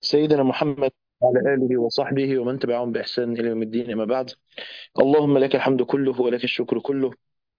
سيدنا محمد وعلى آله وصحبه ومن تبعهم بإحسان إلى يوم الدين أما بعد اللهم لك الحمد كله ولك الشكر كله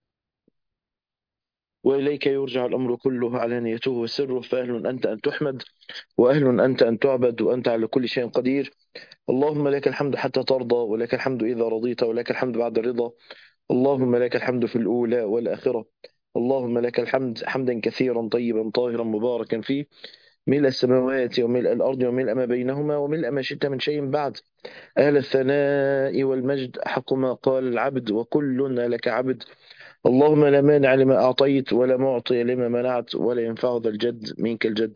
وإليك يرجع الأمر كله علانيته وسره فأهل أنت أن تحمد وأهل أنت أن تعبد وأنت على كل شيء قدير اللهم لك الحمد حتى ترضى ولك الحمد إذا رضيت ولك الحمد بعد الرضا اللهم لك الحمد في الأولى والآخرة اللهم لك الحمد حمدا كثيرا طيبا طاهرا مباركا فيه ملء السماوات وملء الأرض وملء ما بينهما وملء ما شئت من شيء بعد أهل الثناء والمجد حق ما قال العبد وكلنا لك عبد اللهم لا مانع لما أعطيت ولا معطي لما منعت ولا ينفع ذا الجد منك الجد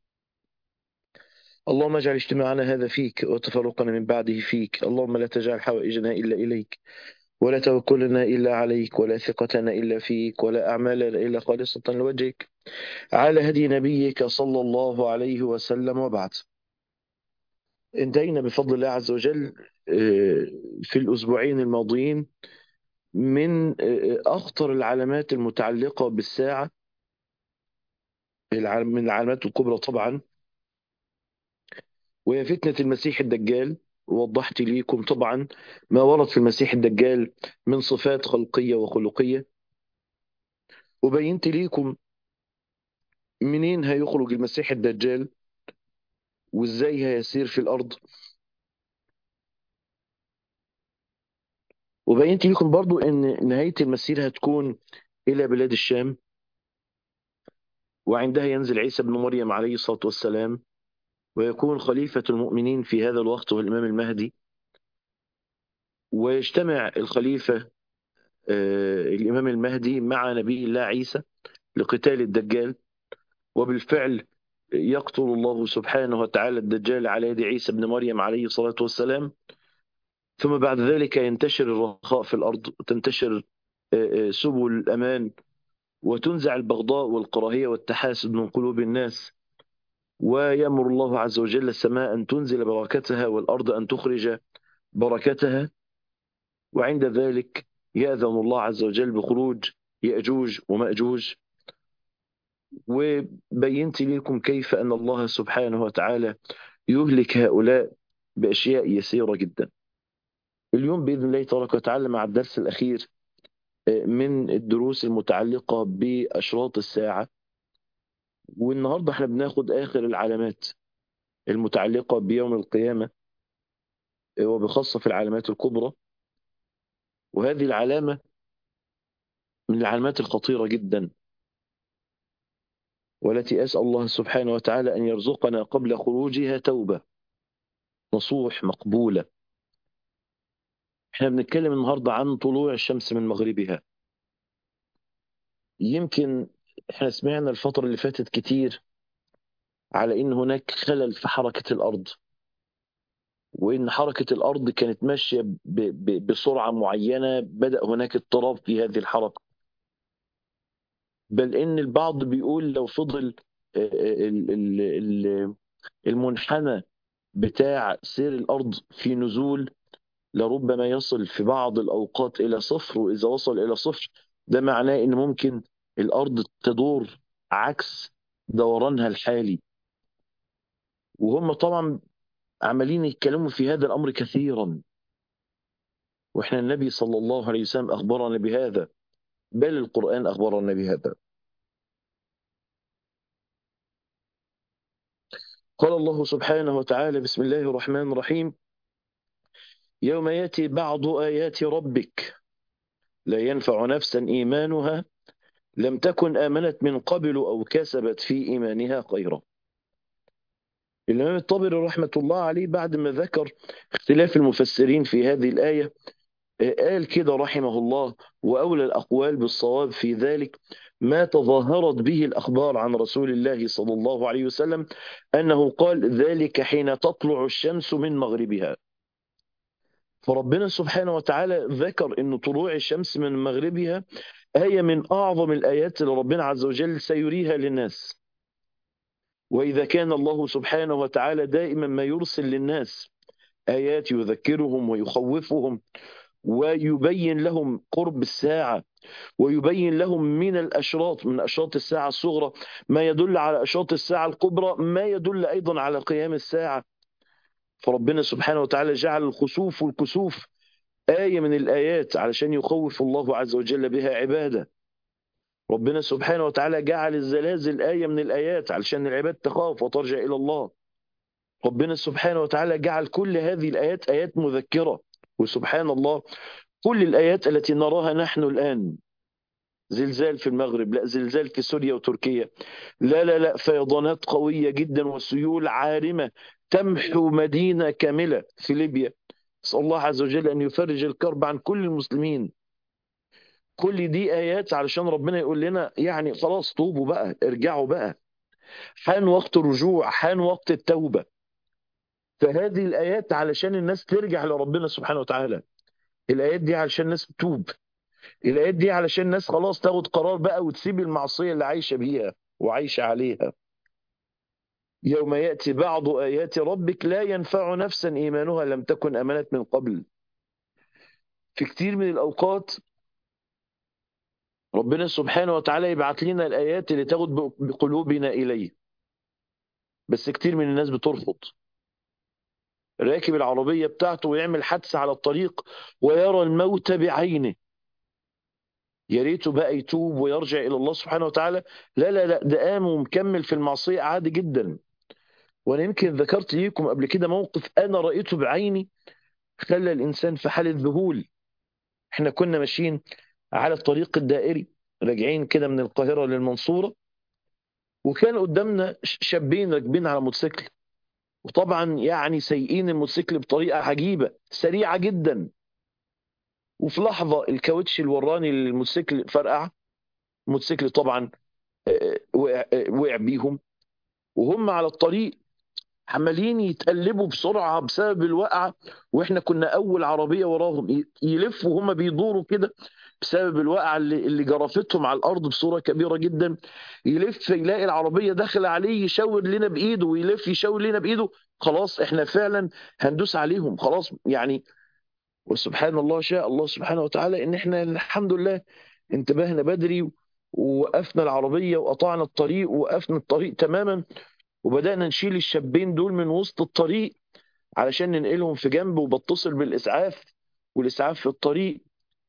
اللهم اجعل اجتماعنا هذا فيك وتفرقنا من بعده فيك اللهم لا تجعل حوائجنا إلا إليك ولا توكلنا إلا عليك ولا ثقتنا إلا فيك ولا أعمالنا إلا خالصة لوجهك على هدي نبيك صلى الله عليه وسلم وبعد انتهينا بفضل الله عز وجل في الأسبوعين الماضيين من أخطر العلامات المتعلقة بالساعة من العلامات الكبرى طبعا وهي فتنة المسيح الدجال وضحت ليكم طبعا ما ورد في المسيح الدجال من صفات خلقية وخلقية وبينت ليكم منين هيخرج المسيح الدجال وازاي هيسير في الأرض وبينت لكم برضو ان نهاية المسير هتكون الى بلاد الشام وعندها ينزل عيسى بن مريم عليه الصلاة والسلام ويكون خليفة المؤمنين في هذا الوقت هو الإمام المهدي ويجتمع الخليفة آه الإمام المهدي مع نبي الله عيسى لقتال الدجال وبالفعل يقتل الله سبحانه وتعالى الدجال على يد عيسى بن مريم عليه الصلاة والسلام ثم بعد ذلك ينتشر الرخاء في الأرض وتنتشر سبل الأمان وتنزع البغضاء والكراهية والتحاسد من قلوب الناس ويأمر الله عز وجل السماء أن تنزل بركتها والأرض أن تخرج بركتها وعند ذلك يأذن الله عز وجل بخروج يأجوج ومأجوج وبينت لكم كيف أن الله سبحانه وتعالى يهلك هؤلاء بأشياء يسيرة جدا اليوم بإذن الله تبارك وتعالى مع الدرس الأخير من الدروس المتعلقة بأشراط الساعة والنهاردة احنا بناخد آخر العلامات المتعلقة بيوم القيامة وبخاصة في العلامات الكبرى وهذه العلامة من العلامات الخطيرة جدا والتي أسأل الله سبحانه وتعالى أن يرزقنا قبل خروجها توبة نصوح مقبولة احنا بنتكلم النهاردة عن طلوع الشمس من مغربها يمكن احنا سمعنا الفترة اللي فاتت كتير على ان هناك خلل في حركة الارض وان حركة الارض كانت ماشية ب- ب- بسرعة معينة بدأ هناك اضطراب في هذه الحركة بل ان البعض بيقول لو فضل آه، ال- ال- ال- المنحنى بتاع سير الارض في نزول لربما يصل في بعض الأوقات إلى صفر وإذا وصل إلى صفر ده معناه إن ممكن الأرض تدور عكس دورانها الحالي وهم طبعا عمالين يتكلموا في هذا الأمر كثيرا وإحنا النبي صلى الله عليه وسلم أخبرنا بهذا بل القرآن أخبرنا بهذا قال الله سبحانه وتعالى بسم الله الرحمن الرحيم يوم يأتي بعض آيات ربك لا ينفع نفسا إيمانها لم تكن آمنت من قبل أو كسبت في إيمانها خيرا الإمام الطبري رحمة الله عليه بعد ما ذكر اختلاف المفسرين في هذه الآية قال كده رحمه الله وأولى الأقوال بالصواب في ذلك ما تظاهرت به الأخبار عن رسول الله صلى الله عليه وسلم أنه قال ذلك حين تطلع الشمس من مغربها فربنا سبحانه وتعالى ذكر أن طلوع الشمس من مغربها آية من أعظم الآيات اللي ربنا عز وجل سيريها للناس وإذا كان الله سبحانه وتعالى دائما ما يرسل للناس آيات يذكرهم ويخوفهم ويبين لهم قرب الساعة ويبين لهم من الأشراط من أشراط الساعة الصغرى ما يدل على أشراط الساعة الكبرى ما يدل أيضا على قيام الساعة فربنا سبحانه وتعالى جعل الخسوف والكسوف آية من الآيات علشان يخوف الله عز وجل بها عباده ربنا سبحانه وتعالى جعل الزلازل آية من الآيات علشان العباد تخاف وترجع إلى الله ربنا سبحانه وتعالى جعل كل هذه الآيات آيات مذكرة وسبحان الله كل الآيات التي نراها نحن الآن زلزال في المغرب لا زلزال في سوريا وتركيا لا لا لا فيضانات قوية جدا وسيول عارمة تمحو مدينة كاملة في ليبيا نسأل الله عز وجل أن يفرج الكرب عن كل المسلمين كل دي آيات علشان ربنا يقول لنا يعني خلاص توبوا بقى ارجعوا بقى حان وقت الرجوع حان وقت التوبة فهذه الآيات علشان الناس ترجع لربنا سبحانه وتعالى الآيات دي علشان الناس تتوب الآيات دي علشان الناس خلاص تاخد قرار بقى وتسيب المعصية اللي عايشة بيها وعايشة عليها يوم يأتي بعض آيات ربك لا ينفع نفسا إيمانها لم تكن أمنت من قبل في كتير من الأوقات ربنا سبحانه وتعالى يبعت لنا الآيات اللي تاخد بقلوبنا إليه بس كتير من الناس بترفض راكب العربية بتاعته ويعمل حادثة على الطريق ويرى الموت بعينه يا ريته بقى يتوب ويرجع إلى الله سبحانه وتعالى لا لا لا ده قام ومكمل في المعصية عادي جدا وأنا يمكن ذكرت ليكم قبل كده موقف أنا رأيته بعيني خلى الإنسان في حالة ذهول احنا كنا ماشيين على الطريق الدائري راجعين كده من القاهرة للمنصورة وكان قدامنا شابين راكبين على موتوسيكل وطبعا يعني سايقين الموتوسيكل بطريقة عجيبة سريعة جدا وفي لحظة الكاوتش الوراني للموتوسيكل فرقع الموتوسيكل طبعا وقع, وقع بيهم وهم على الطريق عمالين يتقلبوا بسرعة بسبب الوقعة واحنا كنا أول عربية وراهم يلفوا هم بيدوروا كده بسبب الوقعة اللي, اللي جرفتهم على الأرض بصورة كبيرة جدا يلف يلاقي العربية داخلة عليه يشاور لنا بإيده ويلف يشاور لنا بإيده خلاص احنا فعلا هندوس عليهم خلاص يعني وسبحان الله شاء الله سبحانه وتعالى ان احنا الحمد لله انتبهنا بدري ووقفنا العربية وقطعنا الطريق ووقفنا الطريق تماما وبدأنا نشيل الشابين دول من وسط الطريق علشان ننقلهم في جنب وبتصل بالإسعاف والإسعاف في الطريق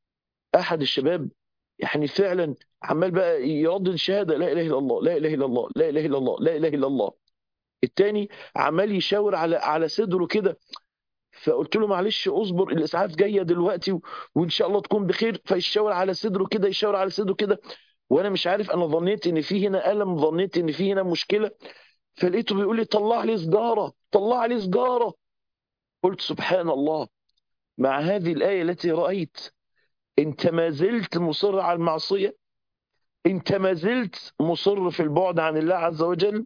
أحد الشباب يعني فعلا عمال بقى يردد الشهادة لا إله إلا الله لا إله إلا الله لا إله إلا الله لا إله إلا الله التاني عمال يشاور على على صدره كده فقلت له معلش اصبر الاسعاف جايه دلوقتي و... وان شاء الله تكون بخير فيشاور على صدره كده يشاور على صدره كده وانا مش عارف انا ظنيت ان في هنا الم ظنيت ان في هنا مشكله فلقيته بيقول لي طلع لي سجاره طلع لي سجاره قلت سبحان الله مع هذه الايه التي رايت انت ما زلت مصر على المعصيه انت ما زلت مصر في البعد عن الله عز وجل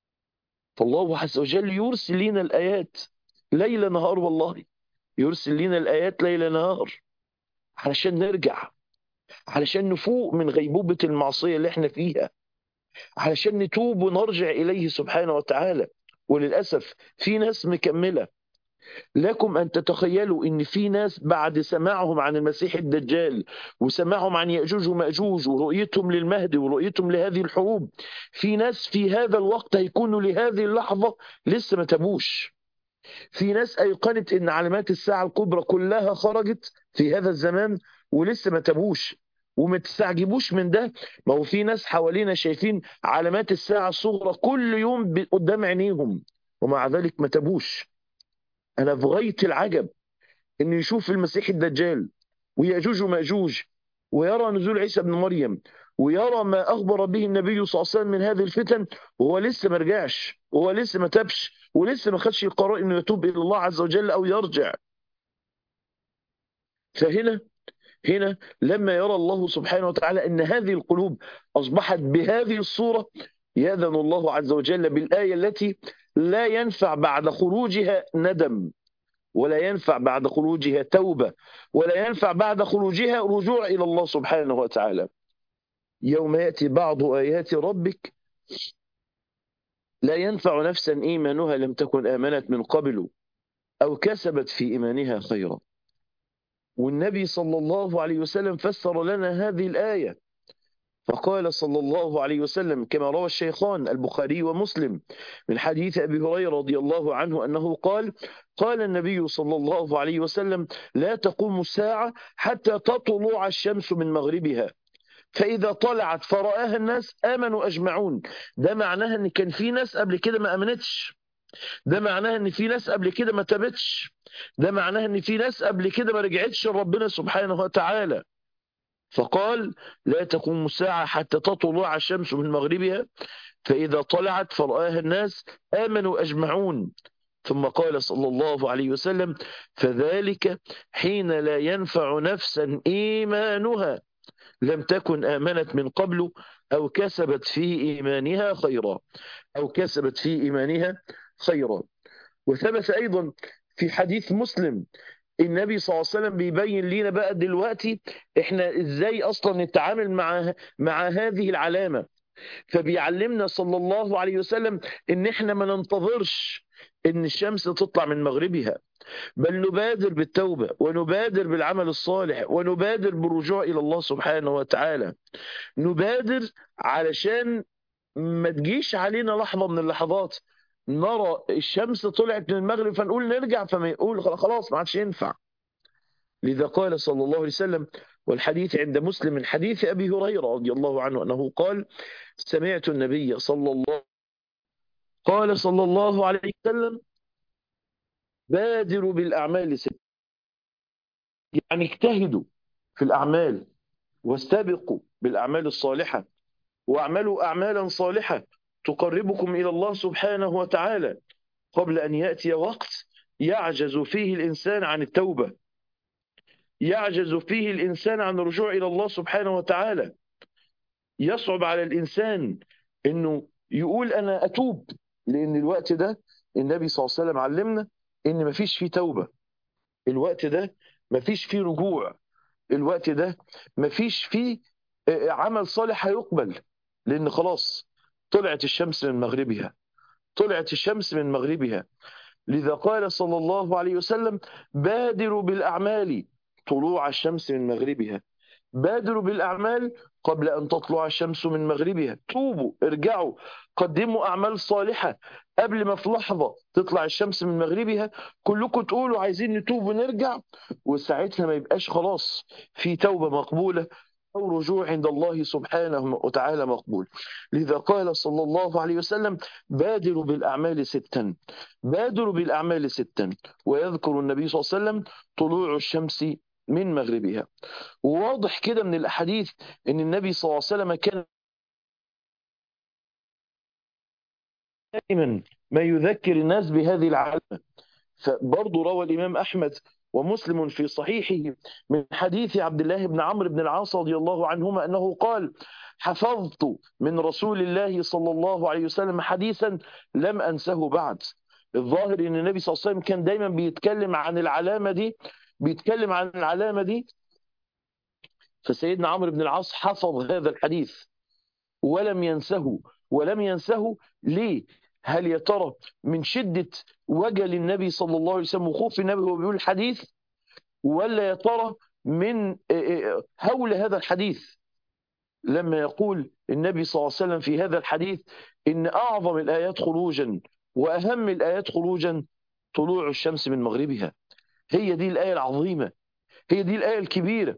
فالله عز وجل يرسل لنا الايات ليل نهار والله يرسل لنا الآيات ليل نهار علشان نرجع علشان نفوق من غيبوبة المعصية اللي احنا فيها علشان نتوب ونرجع إليه سبحانه وتعالى وللأسف في ناس مكملة لكم أن تتخيلوا أن في ناس بعد سماعهم عن المسيح الدجال وسماعهم عن يأجوج ومأجوج ورؤيتهم للمهدي ورؤيتهم لهذه الحروب في ناس في هذا الوقت هيكونوا لهذه اللحظة لسه ما تبوش في ناس أيقنت أن علامات الساعة الكبرى كلها خرجت في هذا الزمان ولسه ما تبوش وما تستعجبوش من ده ما هو في ناس حوالينا شايفين علامات الساعة الصغرى كل يوم قدام عينيهم ومع ذلك ما تبوش أنا في غاية العجب أن يشوف المسيح الدجال ويأجوج ومأجوج ويرى نزول عيسى بن مريم ويرى ما أخبر به النبي صلى الله عليه وسلم من هذه الفتن وهو لسه ما رجعش وهو لسه ما تبش ولسه ما خدش القرار انه يتوب الى الله عز وجل او يرجع فهنا هنا لما يرى الله سبحانه وتعالى ان هذه القلوب اصبحت بهذه الصوره ياذن الله عز وجل بالايه التي لا ينفع بعد خروجها ندم ولا ينفع بعد خروجها توبه ولا ينفع بعد خروجها رجوع الى الله سبحانه وتعالى يوم ياتي بعض ايات ربك لا ينفع نفسا إيمانها لم تكن آمنت من قبل أو كسبت في إيمانها خيرا والنبي صلى الله عليه وسلم فسر لنا هذه الآية فقال صلى الله عليه وسلم كما روى الشيخان البخاري ومسلم من حديث أبي هريرة رضي الله عنه أنه قال قال النبي صلى الله عليه وسلم لا تقوم الساعة حتى تطلع الشمس من مغربها فإذا طلعت فرآها الناس آمنوا أجمعون ده معناها أن كان في ناس قبل كده ما أمنتش ده معناها أن في ناس قبل كده ما تابتش ده معناها أن في ناس قبل كده ما رجعتش لربنا سبحانه وتعالى فقال لا تقوم الساعة حتى تطلع الشمس من مغربها فإذا طلعت فرآها الناس آمنوا أجمعون ثم قال صلى الله عليه وسلم فذلك حين لا ينفع نفسا إيمانها لم تكن آمنت من قبل أو كسبت في إيمانها خيرا أو كسبت في إيمانها خيرا وثبت أيضا في حديث مسلم النبي صلى الله عليه وسلم بيبين لنا بقى دلوقتي احنا ازاي اصلا نتعامل مع مع هذه العلامه فبيعلمنا صلى الله عليه وسلم ان احنا ما ننتظرش ان الشمس تطلع من مغربها بل نبادر بالتوبه ونبادر بالعمل الصالح ونبادر بالرجوع الى الله سبحانه وتعالى نبادر علشان ما تجيش علينا لحظه من اللحظات نرى الشمس طلعت من المغرب فنقول نرجع فما يقول خلاص ما عادش ينفع لذا قال صلى الله عليه وسلم والحديث عند مسلم من حديث أبي هريرة رضي الله عنه أنه قال سمعت النبي صلى الله قال صلى الله عليه وسلم بادروا بالأعمال ست يعني اجتهدوا في الأعمال واستبقوا بالأعمال الصالحة واعملوا أعمالا صالحة تقربكم إلى الله سبحانه وتعالى قبل أن يأتي وقت يعجز فيه الإنسان عن التوبة يعجز فيه الإنسان عن الرجوع إلى الله سبحانه وتعالى يصعب على الإنسان أنه يقول أنا أتوب لأن الوقت ده النبي صلى الله عليه وسلم علمنا أن مفيش فيه توبة الوقت ده مفيش فيه رجوع الوقت ده مفيش فيه عمل صالح هيقبل لأن خلاص طلعت الشمس من مغربها طلعت الشمس من مغربها لذا قال صلى الله عليه وسلم بادروا بالأعمال طلوع الشمس من مغربها بادروا بالأعمال قبل أن تطلع الشمس من مغربها توبوا ارجعوا قدموا أعمال صالحة قبل ما في لحظة تطلع الشمس من مغربها كلكم تقولوا عايزين نتوب ونرجع وساعتها ما يبقاش خلاص في توبة مقبولة أو رجوع عند الله سبحانه وتعالى مقبول لذا قال صلى الله عليه وسلم بادروا بالأعمال ستا بادروا بالأعمال ستا ويذكر النبي صلى الله عليه وسلم طلوع الشمس من مغربها وواضح كده من الأحاديث أن النبي صلى الله عليه وسلم كان دائما ما يذكر الناس بهذه العلامة فبرضه روى الإمام أحمد ومسلم في صحيحه من حديث عبد الله بن عمرو بن العاص رضي الله عنهما أنه قال حفظت من رسول الله صلى الله عليه وسلم حديثا لم أنسه بعد الظاهر أن النبي صلى الله عليه وسلم كان دايما بيتكلم عن العلامة دي بيتكلم عن العلامة دي فسيدنا عمرو بن العاص حفظ هذا الحديث ولم ينسه ولم ينسه ليه هل يا ترى من شدة وجل النبي صلى الله عليه وسلم وخوف النبي وهو بيقول الحديث ولا يا ترى من هول هذا الحديث لما يقول النبي صلى الله عليه وسلم في هذا الحديث إن أعظم الآيات خروجا وأهم الآيات خروجا طلوع الشمس من مغربها هي دي الآية العظيمة هي دي الآية الكبيرة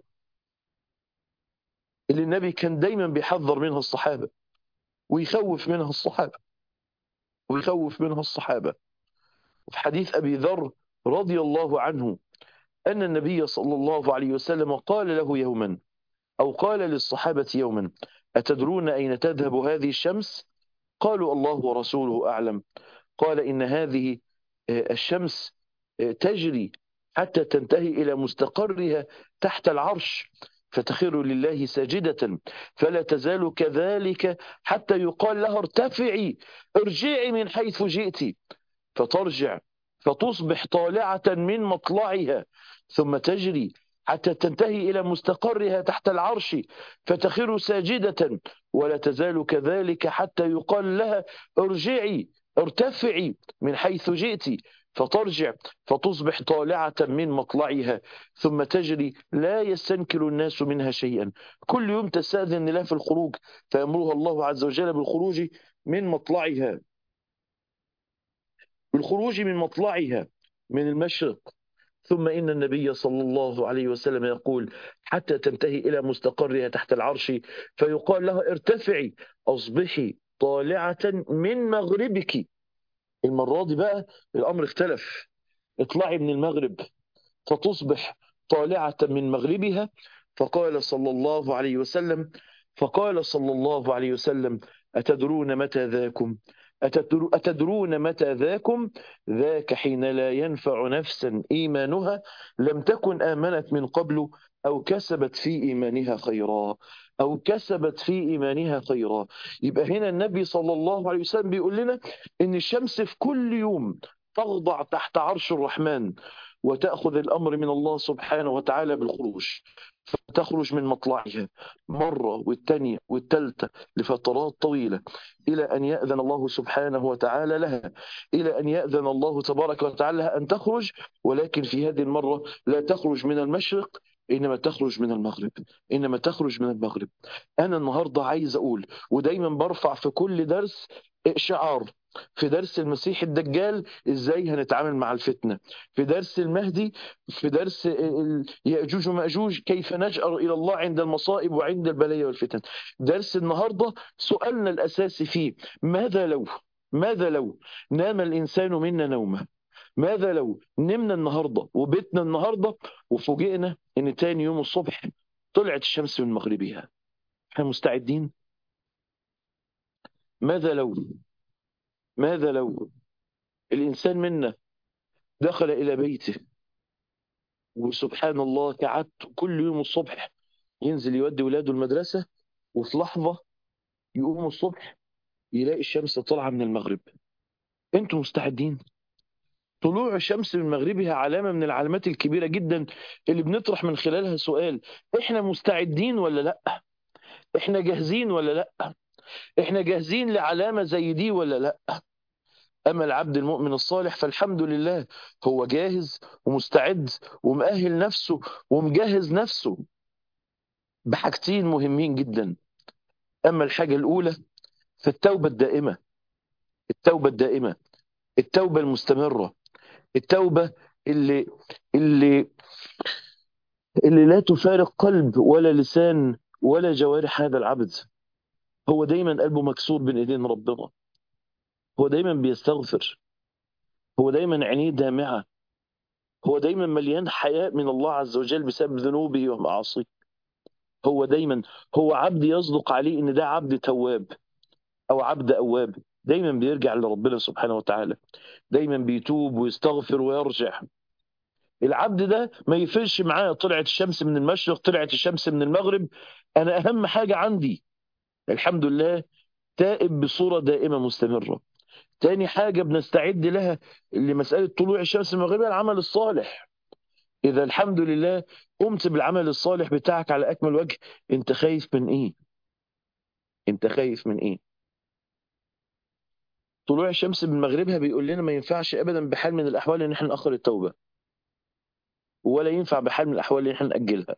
اللي النبي كان دايما بيحذر منها الصحابة ويخوف منها الصحابة ويخوف منها الصحابة وفي حديث أبي ذر رضي الله عنه أن النبي صلى الله عليه وسلم قال له يوما أو قال للصحابة يوما أتدرون أين تذهب هذه الشمس قالوا الله ورسوله أعلم قال إن هذه الشمس تجري حتى تنتهي إلى مستقرها تحت العرش فتخر لله ساجدة فلا تزال كذلك حتى يقال لها ارتفعي ارجعي من حيث جئت فترجع فتصبح طالعة من مطلعها ثم تجري حتى تنتهي إلى مستقرها تحت العرش فتخر ساجدة ولا تزال كذلك حتى يقال لها ارجعي ارتفعي من حيث جئت فترجع فتصبح طالعة من مطلعها ثم تجري لا يستنكر الناس منها شيئا كل يوم تستأذن لها في الخروج فيأمرها الله عز وجل بالخروج من مطلعها بالخروج من مطلعها من المشرق ثم إن النبي صلى الله عليه وسلم يقول حتى تنتهي إلى مستقرها تحت العرش فيقال لها ارتفعي أصبحي طالعة من مغربك المرة دي بقى الأمر اختلف اطلعي من المغرب فتصبح طالعة من مغربها فقال صلى الله عليه وسلم فقال صلى الله عليه وسلم أتدرون متى ذاكم أتدرون متى ذاكم ذاك حين لا ينفع نفسا إيمانها لم تكن آمنت من قبل أو كسبت في إيمانها خيرا أو كسبت في إيمانها خيرا يبقى هنا النبي صلى الله عليه وسلم بيقول لنا إن الشمس في كل يوم تخضع تحت عرش الرحمن وتأخذ الأمر من الله سبحانه وتعالى بالخروج فتخرج من مطلعها مرة والثانية والثالثة لفترات طويلة إلى أن يأذن الله سبحانه وتعالى لها إلى أن يأذن الله تبارك وتعالى لها أن تخرج ولكن في هذه المرة لا تخرج من المشرق إنما تخرج من المغرب إنما تخرج من المغرب أنا النهاردة عايز أقول ودايما برفع في كل درس شعار في درس المسيح الدجال ازاي هنتعامل مع الفتنه في درس المهدي في درس ياجوج وماجوج كيف نجأر الى الله عند المصائب وعند البلايا والفتن درس النهارده سؤالنا الاساسي فيه ماذا لو ماذا لو نام الانسان منا نومه ماذا لو نمنا النهارده وبيتنا النهارده وفوجئنا ان تاني يوم الصبح طلعت الشمس من مغربها احنا مستعدين ماذا لو ماذا لو الإنسان منا دخل إلى بيته وسبحان الله كعادته كل يوم الصبح ينزل يودي ولاده المدرسة وفي لحظة يقوم الصبح يلاقي الشمس طالعة من المغرب انتوا مستعدين طلوع الشمس من مغربها علامة من العلامات الكبيرة جدا اللي بنطرح من خلالها سؤال احنا مستعدين ولا لا احنا جاهزين ولا لا احنا جاهزين لعلامة زي دي ولا لا أما العبد المؤمن الصالح فالحمد لله هو جاهز ومستعد ومؤهل نفسه ومجهز نفسه بحاجتين مهمين جدا أما الحاجة الأولى فالتوبة الدائمة التوبة الدائمة التوبة المستمرة التوبة اللي اللي اللي لا تفارق قلب ولا لسان ولا جوارح هذا العبد هو دايما قلبه مكسور بين ايدين ربنا هو دايما بيستغفر هو دايما عينيه دامعة هو دايما مليان حياء من الله عز وجل بسبب ذنوبه ومعاصيه هو دايما هو عبد يصدق عليه ان ده عبد تواب او عبد اواب دايما بيرجع لربنا سبحانه وتعالى دايما بيتوب ويستغفر ويرجع العبد ده ما يفرش معاه طلعت الشمس من المشرق طلعت الشمس من المغرب انا اهم حاجة عندي الحمد لله تائب بصورة دائمة مستمرة تاني حاجة بنستعد لها لمسألة طلوع الشمس من المغرب العمل الصالح إذا الحمد لله قمت بالعمل الصالح بتاعك على أكمل وجه أنت خايف من إيه؟ أنت خايف من إيه؟ طلوع الشمس من مغربها بيقول لنا ما ينفعش أبدا بحال من الأحوال إن احنا نأخر التوبة ولا ينفع بحال من الأحوال إن احنا نأجلها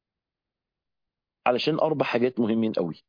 علشان أربع حاجات مهمين قوي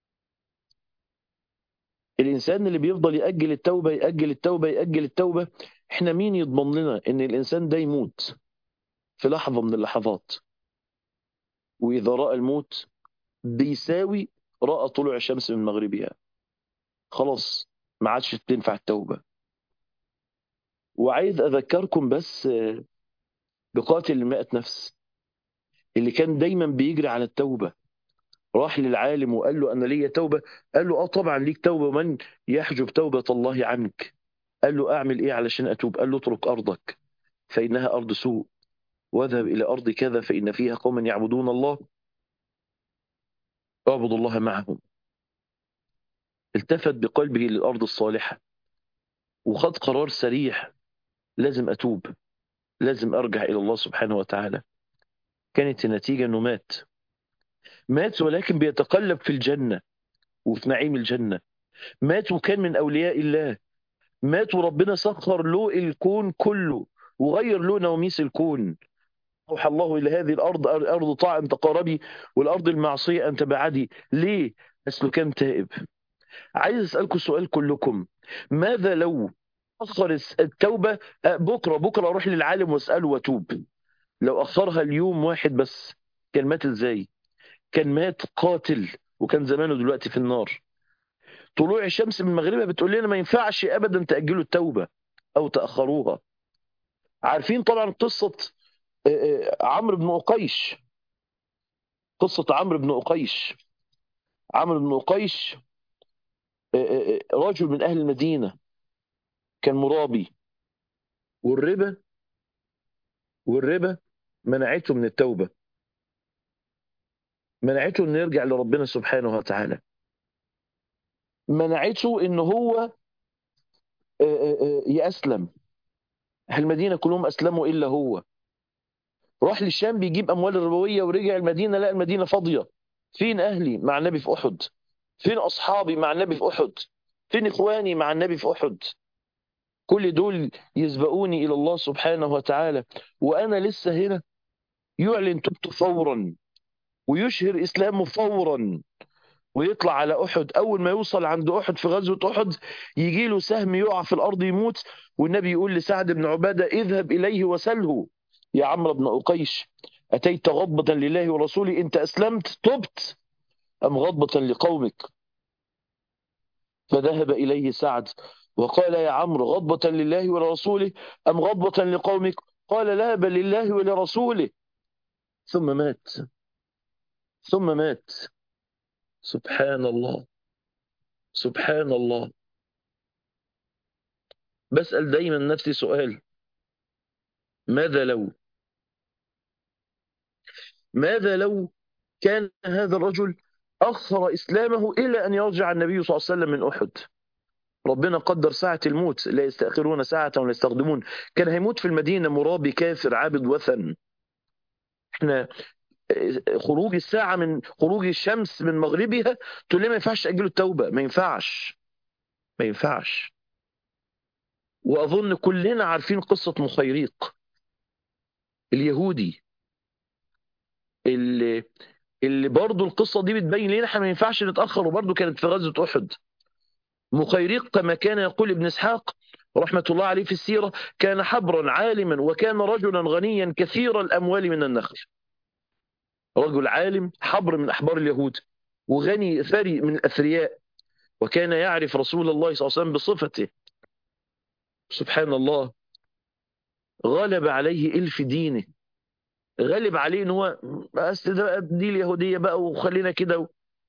الإنسان اللي بيفضل يأجل التوبة يأجل التوبة يأجل التوبة إحنا مين يضمن لنا إن الإنسان ده يموت في لحظة من اللحظات وإذا رأى الموت بيساوي رأى طلوع الشمس من مغربها خلاص ما عادش تنفع التوبة وعايز أذكركم بس بقاتل المائة نفس اللي كان دايما بيجري على التوبة راح للعالم وقال له أنا ليا توبة قال له آه طبعا ليك توبة من يحجب توبة الله عنك قال له أعمل إيه علشان أتوب قال له اترك أرضك فإنها أرض سوء واذهب إلى أرض كذا فإن فيها قوما يعبدون الله اعبد الله معهم التفت بقلبه للأرض الصالحة وخد قرار سريع لازم أتوب لازم أرجع إلى الله سبحانه وتعالى كانت النتيجة أنه مات مات ولكن بيتقلب في الجنة وفي نعيم الجنة مات وكان من أولياء الله مات وربنا سخر له الكون كله وغير له نواميس الكون أوحى الله إلى هذه الأرض أرض طاعة أن تقاربي والأرض المعصية أن تبعدي ليه؟ أصله كان تائب عايز أسألكم سؤال كلكم ماذا لو أخر التوبة بكرة بكرة أروح للعالم وأسأله وأتوب لو أخرها اليوم واحد بس كان مات إزاي كان مات قاتل وكان زمانه دلوقتي في النار طلوع الشمس من مغربها بتقول لنا ما ينفعش أبدا تأجلوا التوبة أو تأخروها عارفين طبعا قصة عمرو بن أقيش قصة عمرو بن أقيش عمرو بن أقيش رجل من أهل المدينة كان مرابي والربا والربا منعته من التوبة منعته انه يرجع لربنا سبحانه وتعالى منعته ان هو يأسلم أهل المدينة كلهم أسلموا إلا هو راح للشام بيجيب أموال الربوية ورجع المدينة لقى المدينة فاضية فين أهلي مع النبي في أحد فين أصحابي مع النبي في أحد فين إخواني مع النبي في أحد كل دول يسبقوني إلى الله سبحانه وتعالى وأنا لسه هنا يعلن توبته فورا ويشهر إسلامه فورا ويطلع على أحد أول ما يوصل عند أحد في غزوة أحد يجي له سهم يقع في الأرض يموت والنبي يقول لسعد بن عبادة اذهب إليه وسله يا عمرو بن أقيش أتيت غضبة لله ورسوله أنت أسلمت تبت أم غضبة لقومك فذهب إليه سعد وقال يا عمرو غضبة لله ولرسوله أم غضبة لقومك قال لا بل لله ولرسوله ثم مات ثم مات سبحان الله سبحان الله بسأل دايما نفسي سؤال ماذا لو ماذا لو كان هذا الرجل أخر إسلامه إلى أن يرجع النبي صلى الله عليه وسلم من أحد ربنا قدر ساعة الموت لا يستأخرون ساعة ولا يستخدمون كان هيموت في المدينة مرابي كافر عابد وثن احنا خروج الساعة من خروج الشمس من مغربها تقول لي ما ينفعش تأجلوا التوبة ما ينفعش ما ينفعش وأظن كلنا عارفين قصة مخيريق اليهودي اللي اللي برضه القصة دي بتبين لنا احنا ما ينفعش نتأخر وبرضه كانت في غزوة أحد مخيريق كما كان يقول ابن إسحاق رحمة الله عليه في السيرة كان حبرا عالما وكان رجلا غنيا كثير الأموال من النخل رجل عالم حبر من أحبار اليهود وغني ثري من الأثرياء وكان يعرف رسول الله صلى الله عليه وسلم بصفته سبحان الله غلب عليه إلف دينه غلب عليه ان هو بس ده دي اليهوديه بقى وخلينا كده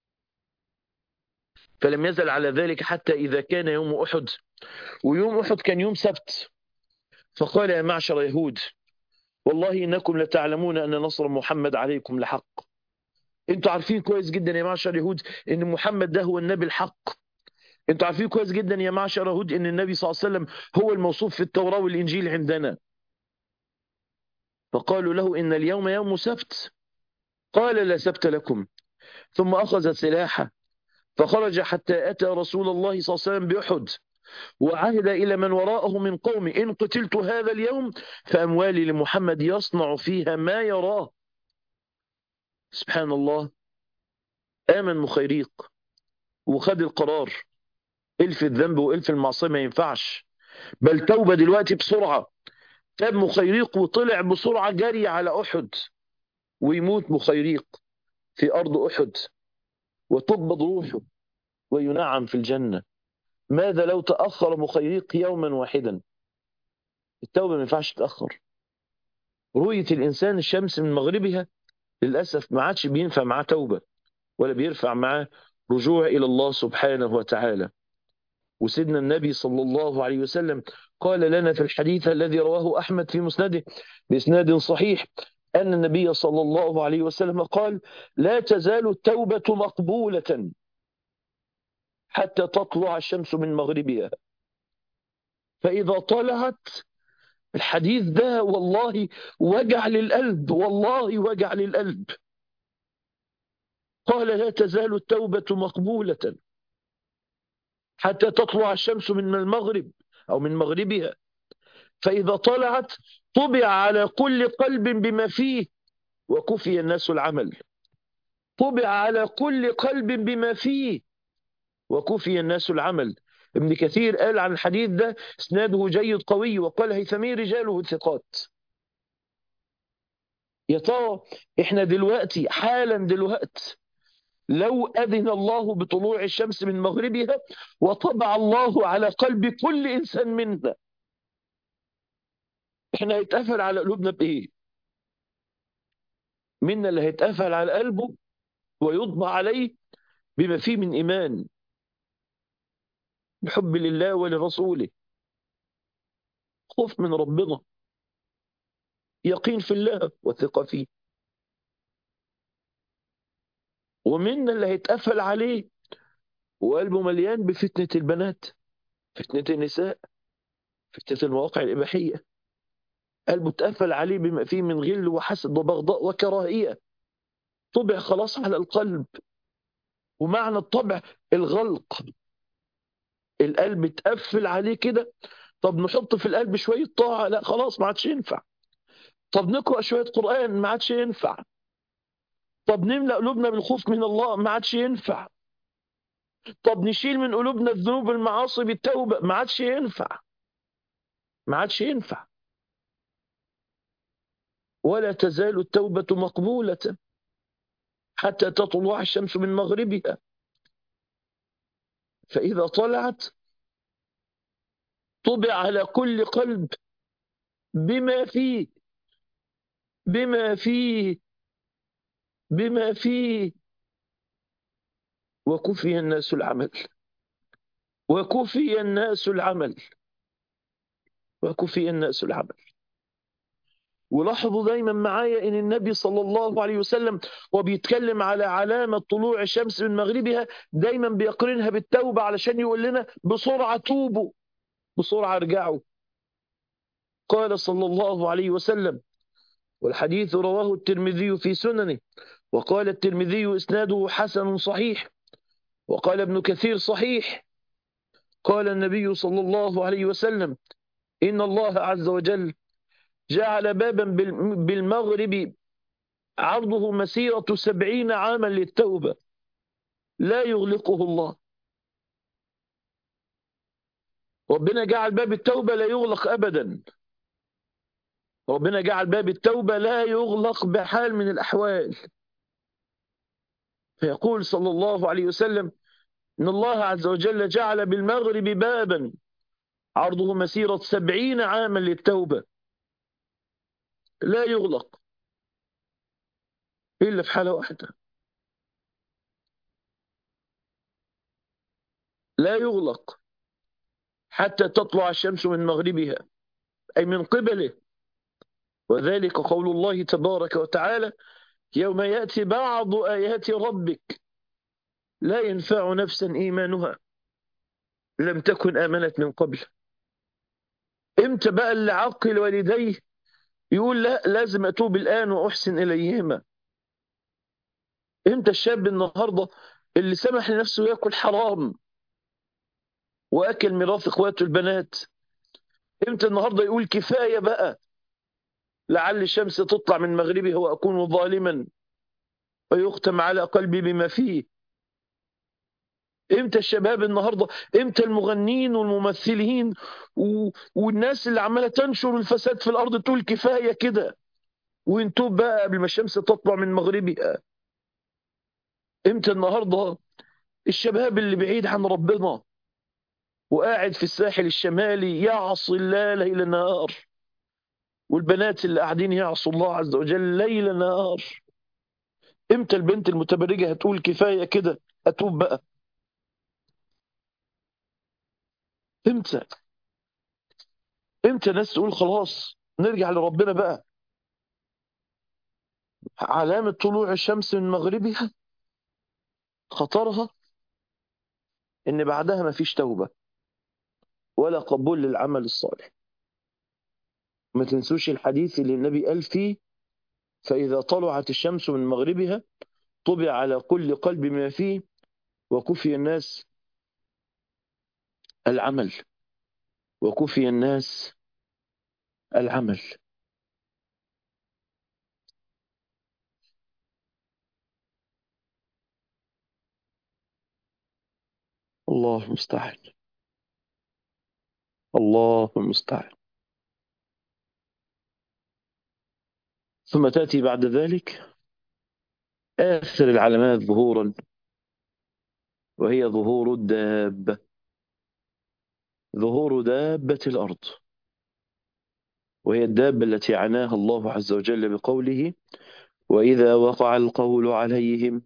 فلم يزل على ذلك حتى اذا كان يوم احد ويوم احد كان يوم سبت فقال يا معشر يهود والله انكم لتعلمون ان نصر محمد عليكم لحق انتوا عارفين كويس جدا يا معشر يهود ان محمد ده هو النبي الحق انتوا عارفين كويس جدا يا معشر يهود ان النبي صلى الله عليه وسلم هو الموصوف في التوراه والانجيل عندنا فقالوا له إن اليوم يوم سبت قال لا سبت لكم ثم أخذ سلاحه فخرج حتى أتى رسول الله صلى الله عليه وسلم بأحد وعهد إلى من وراءه من قوم إن قتلت هذا اليوم فأموالي لمحمد يصنع فيها ما يراه سبحان الله آمن مخيريق وخد القرار إلف الذنب وإلف المعصية ما ينفعش بل توبة دلوقتي بسرعة تاب مخيريق وطلع بسرعة جري على أحد ويموت مخيريق في أرض أحد وتقبض روحه وينعم في الجنة ماذا لو تأخر مخيريق يوما واحدا التوبة ما ينفعش تتأخر رؤية الإنسان الشمس من مغربها للأسف ما عادش بينفع معاه توبة ولا بيرفع معاه رجوع إلى الله سبحانه وتعالى وسيدنا النبي صلى الله عليه وسلم قال لنا في الحديث الذي رواه أحمد في مسنده بإسناد صحيح أن النبي صلى الله عليه وسلم قال لا تزال التوبة مقبولة حتى تطلع الشمس من مغربها فإذا طلعت الحديث ده والله وجع للقلب والله وجع للقلب قال لا تزال التوبة مقبولة حتى تطلع الشمس من المغرب أو من مغربها فإذا طلعت طبع على كل قلب بما فيه وكفي الناس العمل طبع على كل قلب بما فيه وكفي الناس العمل ابن كثير قال عن الحديث ده اسناده جيد قوي وقال هيثمي رجاله ثقات يا ترى احنا دلوقتي حالا دلوقتي لو أذن الله بطلوع الشمس من مغربها وطبع الله على قلب كل إنسان منا احنا هيتقفل على قلوبنا بإيه منا اللي هيتقفل على قلبه ويطبع عليه بما فيه من إيمان بحب لله ولرسوله خوف من ربنا يقين في الله وثقة فيه ومنا اللي هيتقفل عليه وقلبه مليان بفتنة البنات فتنة النساء فتنة المواقع الإباحية قلبه اتقفل عليه بما فيه من غل وحسد وبغضاء وكراهية طبع خلاص على القلب ومعنى الطبع الغلق القلب اتقفل عليه كده طب نحط في القلب شوية طاعة لا خلاص ما عادش ينفع طب نقرأ شوية قرآن ما عادش ينفع طب نملأ قلوبنا بالخوف من الله ما عادش ينفع طب نشيل من قلوبنا الذنوب المعاصي بالتوبة ما عادش ينفع ما عادش ينفع ولا تزال التوبة مقبولة حتى تطلع الشمس من مغربها فإذا طلعت طبع على كل قلب بما فيه بما فيه بما فيه وكفي الناس العمل وكفي الناس العمل وكفي الناس العمل ولاحظوا دايما معايا ان النبي صلى الله عليه وسلم وبيتكلم على علامة طلوع الشمس من مغربها دايما بيقرنها بالتوبة علشان يقول لنا بسرعة توبوا بسرعة ارجعوا قال صلى الله عليه وسلم والحديث رواه الترمذي في سننه وقال الترمذي اسناده حسن صحيح وقال ابن كثير صحيح قال النبي صلى الله عليه وسلم إن الله عز وجل جعل بابا بالمغرب عرضه مسيرة سبعين عاما للتوبة لا يغلقه الله ربنا جعل باب التوبة لا يغلق أبدا ربنا جعل باب التوبة لا يغلق بحال من الأحوال فيقول صلى الله عليه وسلم إن الله عز وجل جعل بالمغرب بابا عرضه مسيرة سبعين عاما للتوبة لا يغلق إلا في حالة واحدة لا يغلق حتى تطلع الشمس من مغربها أي من قبله وذلك قول الله تبارك وتعالى يوم يأتي بعض آيات ربك لا ينفع نفسا إيمانها لم تكن آمنت من قبل امتى بقى اللي عقل والديه يقول لا لازم أتوب الآن وأحسن إليهما امتى الشاب النهاردة اللي سمح لنفسه يأكل حرام وأكل ميراث إخواته البنات امتى النهاردة يقول كفاية بقى لعل الشمس تطلع من مغربها وأكون ظالما ويختم على قلبي بما فيه امتى الشباب النهاردة امتى المغنين والممثلين و... والناس اللي عمالة تنشر الفساد في الأرض تقول كفاية كده وانتوب بقى قبل ما الشمس تطلع من مغربها امتى النهاردة الشباب اللي بعيد عن ربنا وقاعد في الساحل الشمالي يعصي الله ليل نهار والبنات اللي قاعدين يعصوا الله عز وجل ليل نهار امتى البنت المتبرجة هتقول كفاية كده اتوب بقى امتى امتى ناس تقول خلاص نرجع لربنا بقى علامة طلوع الشمس من مغربها خطرها ان بعدها ما فيش توبة ولا قبول للعمل الصالح ما تنسوش الحديث اللي النبي قال فيه فإذا طلعت الشمس من مغربها طبع على كل قلب ما فيه وكفي الناس العمل وكفي الناس العمل الله المستعان الله المستعان ثم تأتي بعد ذلك آخر العلامات ظهورا وهي ظهور الدابة ظهور دابة الأرض وهي الدابة التي عناها الله عز وجل بقوله وإذا وقع القول عليهم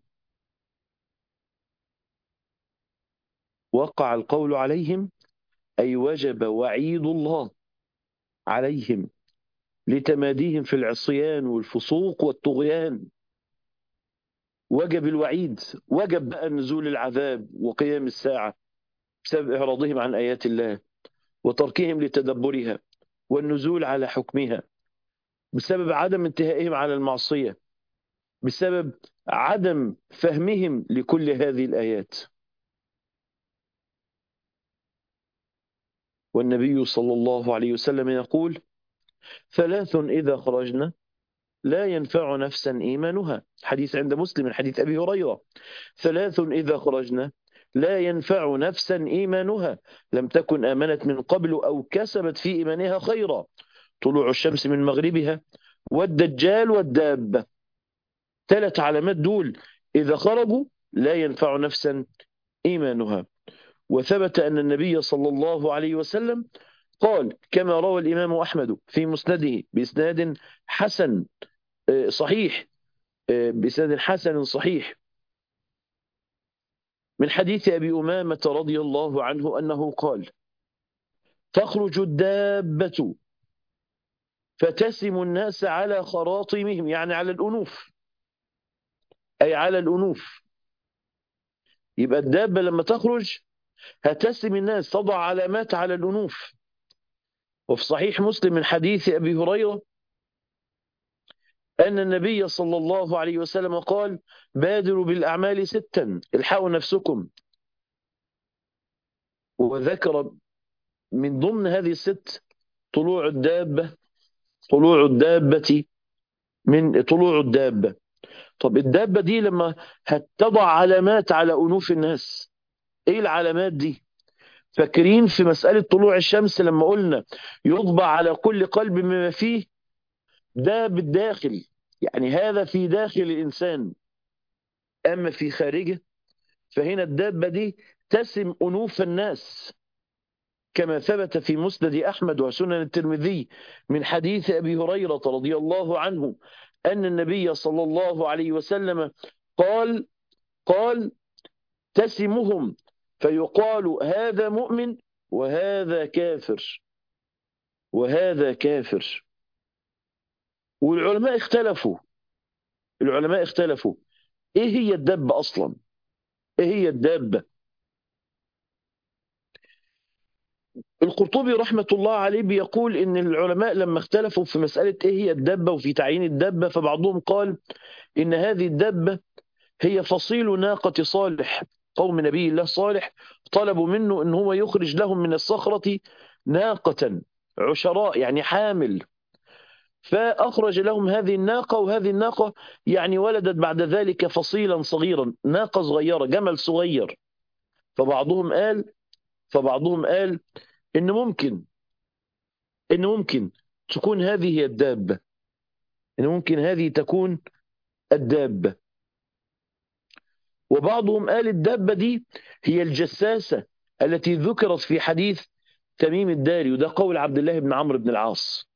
وقع القول عليهم أي وجب وعيد الله عليهم لتماديهم في العصيان والفسوق والطغيان وجب الوعيد وجب بقى نزول العذاب وقيام الساعة بسبب إعراضهم عن آيات الله وتركهم لتدبرها والنزول على حكمها بسبب عدم انتهائهم على المعصية بسبب عدم فهمهم لكل هذه الآيات والنبي صلى الله عليه وسلم يقول ثلاث إذا خرجنا لا ينفع نفسا إيمانها حديث عند مسلم من حديث أبي هريرة ثلاث إذا خرجنا لا ينفع نفسا إيمانها لم تكن آمنت من قبل أو كسبت في إيمانها خيرا طلوع الشمس من مغربها والدجال والدابة ثلاث علامات دول إذا خرجوا لا ينفع نفسا إيمانها وثبت أن النبي صلى الله عليه وسلم قال كما روى الإمام أحمد في مسنده بإسناد حسن صحيح بإسناد حسن صحيح من حديث أبي أمامة رضي الله عنه أنه قال تخرج الدابة فتسم الناس على خراطمهم يعني على الأنوف أي على الأنوف يبقى الدابة لما تخرج هتسم الناس تضع علامات على الأنوف وفي صحيح مسلم من حديث أبي هريرة أن النبي صلى الله عليه وسلم قال بادروا بالأعمال ستا الحقوا نفسكم وذكر من ضمن هذه الست طلوع الدابة طلوع الدابة من طلوع الدابة طب الدابة دي لما هتضع علامات على أنوف الناس ايه العلامات دي فاكرين في مسألة طلوع الشمس لما قلنا يطبع على كل قلب مما فيه ده بالداخل يعني هذا في داخل الإنسان أما في خارجه فهنا الدابة دي تسم أنوف الناس كما ثبت في مسند أحمد وسنن الترمذي من حديث أبي هريرة رضي الله عنه أن النبي صلى الله عليه وسلم قال قال تسمهم فيقال هذا مؤمن وهذا كافر وهذا كافر والعلماء اختلفوا العلماء اختلفوا ايه هي الدابة اصلا ايه هي الدابة القرطبي رحمة الله عليه بيقول ان العلماء لما اختلفوا في مسألة ايه هي الدابة وفي تعيين الدابة فبعضهم قال ان هذه الدابة هي فصيل ناقة صالح قوم نبي الله صالح طلبوا منه ان هو يخرج لهم من الصخرة ناقة عشراء يعني حامل فأخرج لهم هذه الناقة وهذه الناقة يعني ولدت بعد ذلك فصيلا صغيرا ناقة صغيرة جمل صغير فبعضهم قال فبعضهم قال إن ممكن إن ممكن تكون هذه هي الدابة إن ممكن هذه تكون الدابة وبعضهم قال الدابة دي هي الجساسة التي ذكرت في حديث تميم الداري وده قول عبد الله بن عمرو بن العاص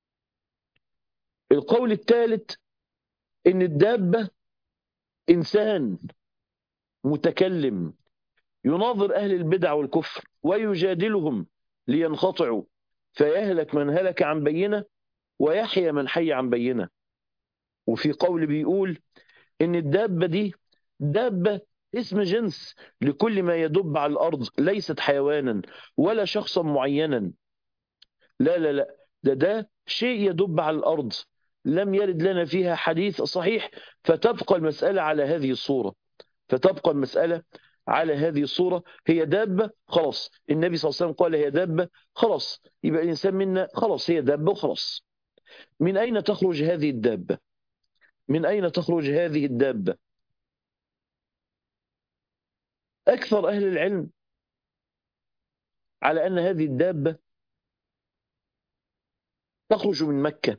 القول الثالث ان الدابة انسان متكلم يناظر اهل البدع والكفر ويجادلهم لينقطعوا فيهلك من هلك عن بينه ويحيى من حي عن بينه وفي قول بيقول ان الدابة دي دابة اسم جنس لكل ما يدب على الارض ليست حيوانا ولا شخصا معينا لا لا لا ده ده شيء يدب على الارض لم يرد لنا فيها حديث صحيح فتبقى المسألة على هذه الصورة فتبقى المسألة على هذه الصورة هي دابة خلاص النبي صلى الله عليه وسلم قال هي دابة خلاص يبقى الإنسان منا خلاص هي دابة وخلاص من أين تخرج هذه الدابة من أين تخرج هذه الدابة أكثر أهل العلم على أن هذه الدابة تخرج من مكة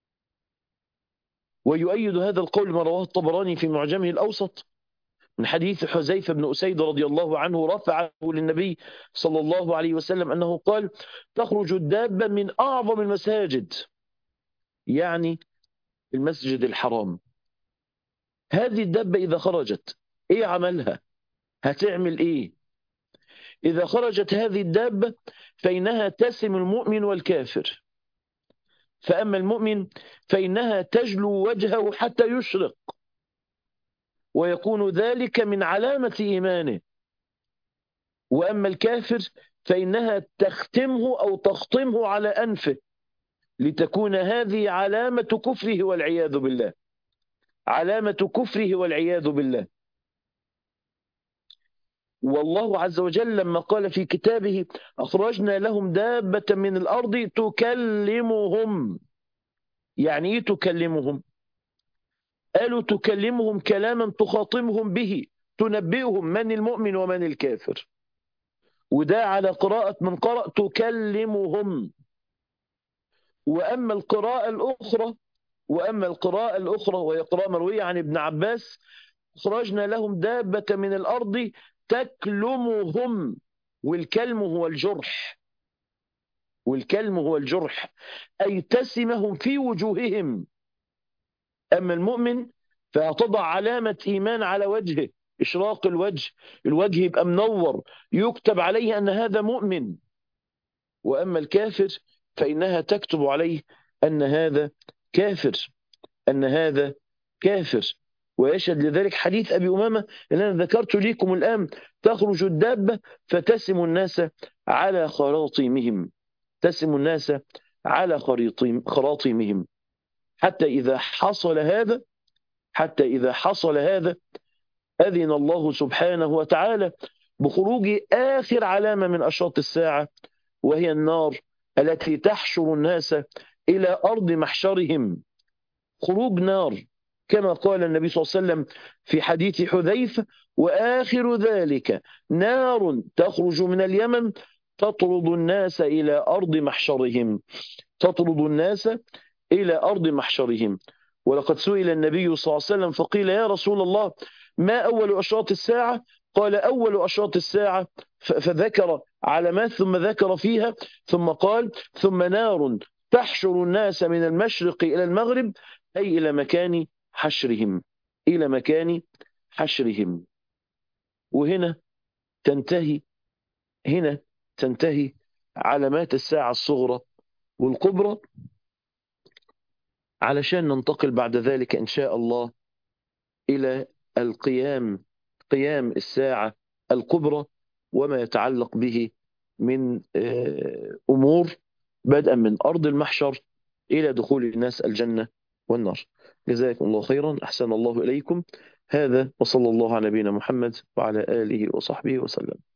ويؤيد هذا القول ما رواه الطبراني في معجمه الأوسط من حديث حذيفة بن أسيد رضي الله عنه رفعه للنبي صلى الله عليه وسلم أنه قال تخرج الدابة من أعظم المساجد يعني المسجد الحرام هذه الدابة إذا خرجت إيه عملها هتعمل إيه إذا خرجت هذه الدابة فإنها تسم المؤمن والكافر فأما المؤمن فإنها تجلو وجهه حتى يشرق ويكون ذلك من علامة إيمانه وأما الكافر فإنها تختمه أو تخطمه على أنفه لتكون هذه علامة كفره والعياذ بالله علامة كفره والعياذ بالله والله عز وجل لما قال في كتابه أخرجنا لهم دابة من الأرض تكلمهم يعني إيه تكلمهم قالوا تكلمهم كلاما تخاطبهم به تنبئهم من المؤمن ومن الكافر وده على قراءة من قرأ تكلمهم وأما القراءة الأخرى وأما القراءة الأخرى وهي قراءة مروية عن ابن عباس أخرجنا لهم دابة من الأرض تكلمهم والكلم هو الجرح والكلم هو الجرح أي تسمهم في وجوههم أما المؤمن فهتضع علامة إيمان على وجهه إشراق الوجه الوجه يبقى منور يكتب عليه أن هذا مؤمن وأما الكافر فإنها تكتب عليه أن هذا كافر أن هذا كافر ويشهد لذلك حديث أبي أمامة اللي أنا ذكرت لكم الآن تخرج الدابة فتسم الناس على خراطيمهم تسم الناس على خراطيمهم حتى إذا حصل هذا حتى إذا حصل هذا أذن الله سبحانه وتعالى بخروج آخر علامة من أشراط الساعة وهي النار التي تحشر الناس إلى أرض محشرهم خروج نار كما قال النبي صلى الله عليه وسلم في حديث حذيفة وآخر ذلك نار تخرج من اليمن تطرد الناس إلى أرض محشرهم تطرد الناس إلى أرض محشرهم ولقد سئل النبي صلى الله عليه وسلم فقيل يا رسول الله ما أول أشراط الساعة قال أول أشراط الساعة فذكر علامات ثم ذكر فيها ثم قال ثم نار تحشر الناس من المشرق إلى المغرب أي إلى مكان حشرهم إلى مكان حشرهم وهنا تنتهي هنا تنتهي علامات الساعة الصغرى والكبرى علشان ننتقل بعد ذلك إن شاء الله إلى القيام قيام الساعة الكبرى وما يتعلق به من أمور بدءا من أرض المحشر إلى دخول الناس الجنة والنار جزاكم الله خيرا أحسن الله إليكم هذا وصلى الله على نبينا محمد وعلى آله وصحبه وسلم